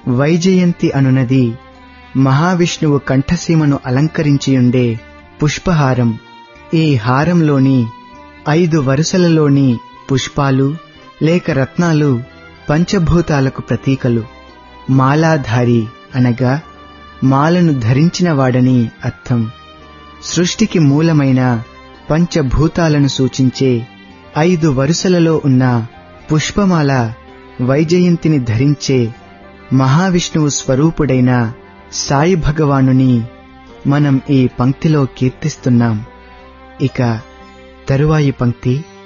వైజయంతి అనునది మహావిష్ణువు కంఠసీమను అలంకరించియుండే పుష్పహారం ఈ హారంలోని ఐదు వరుసలలోని పుష్పాలు లేక రత్నాలు పంచభూతాలకు ప్రతీకలు మాలాధారి అనగా మాలను ధరించిన వాడని అర్థం సృష్టికి మూలమైన పంచభూతాలను సూచించే ఐదు వరుసలలో ఉన్న పుష్పమాల వైజయంతిని ధరించే మహావిష్ణువు స్వరూపుడైన సాయి భగవానుని మనం ఈ పంక్తిలో కీర్తిస్తున్నాం ఇక తరువాయి పంక్తి